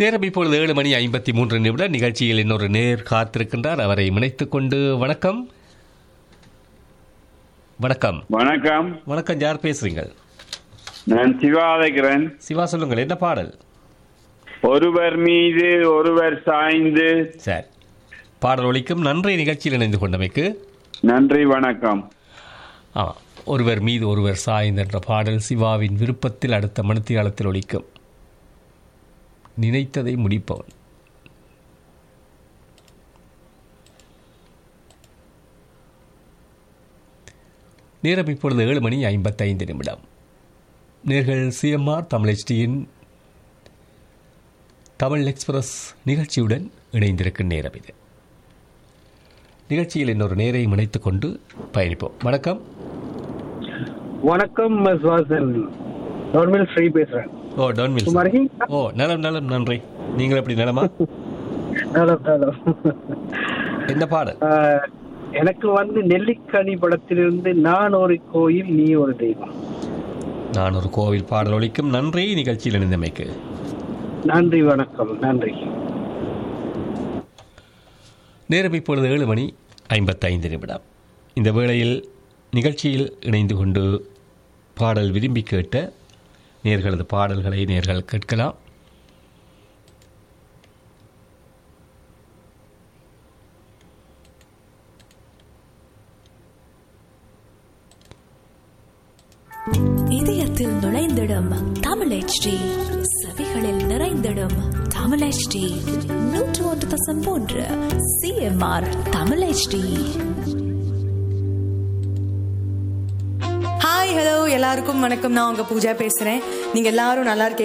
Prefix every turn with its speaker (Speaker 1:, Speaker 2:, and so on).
Speaker 1: நேரம் இப்பொழுது ஏழு மணி ஐம்பத்தி மூன்று நிமிடம் நிகழ்ச்சியில் இன்னொரு நேர் காத்திருக்கின்றார் அவரை இணைத்துக் கொண்டு வணக்கம் வணக்கம்
Speaker 2: வணக்கம்
Speaker 1: வணக்கம் யார் பேசுறீங்க
Speaker 2: நான் சிவா அழைக்கிறேன்
Speaker 1: சிவா சொல்லுங்கள் என்ன பாடல்
Speaker 2: ஒருவர் மீது ஒருவர் சாய்ந்து
Speaker 1: சார் பாடல் ஒலிக்கும் நன்றி நிகழ்ச்சியில் இணைந்து கொண்டமைக்கு
Speaker 2: நன்றி வணக்கம்
Speaker 1: ஆ ஒருவர் மீது ஒருவர் சாய்ந்த என்ற பாடல் சிவாவின் விருப்பத்தில் அடுத்த மணித்தியாலத்தில் ஒலிக்கும் நினைத்ததை முடிப்பவன் நேரம் இப்பொழுது ஏழு மணி ஐம்பத்தைந்து நிமிடம் நேர்கள் சிஎம்ஆர் தமிழ் HDயின் தமிழ் எக்ஸ்பிரஸ் நிகழ்ச்சியுடன் இணைந்திருக்கும் நேரம் இது நிகழ்ச்சியில் இன்னொரு நேரை இணைத்துக் கொண்டு பயணிப்போம் வணக்கம்
Speaker 3: வணக்கம் மிஸ் வாசன் நார்மல் ஃப்ரீ பேசுறேன்
Speaker 1: ஓ டோன் மில்ஸ்
Speaker 3: சும்மா இருக்கீங்களா?
Speaker 1: ஓ நலம் நலம் நன்றி நீங்கள் எப்படி நலமா
Speaker 3: நலம், நலம்.
Speaker 1: என்ன பாடல்
Speaker 3: ஆஹ், எனக்கு வந்து நெல்லிக்கனி படத்திலிருந்து நான் ஒரு கோயில் நீ ஒரு தெய்வம்
Speaker 1: நான் ஒரு கோவில் பாடல் ஒலிக்கும் நன்றி நிகழ்ச்சியில் இணைந்தமைக்கு
Speaker 3: நன்றி வணக்கம் நன்றி
Speaker 1: நேரம் இப்பொழுது ஏழு மணி ஐம்பத்தைந்து நிமிடம் இந்த வேளையில் நிகழ்ச்சியில் இணைந்து கொண்டு பாடல் விரும்பி கேட்ட நேர்களது பாடல்களை நேர்கள் கேட்கலாம்
Speaker 4: இதயத்தில் நுழைந்திடும் தமிழ் HD செவிகளில் நிறைந்திடும் தமிழ் HD நூற்று ஒன்று தசம் மூன்று CMR Tamil HD
Speaker 5: hi hello எல்லாருக்கும் வணக்கம் நான் உங்க பூஜா பேசுறேன் நீங்க எல்லாரும் நல்லா இருக்கீங்க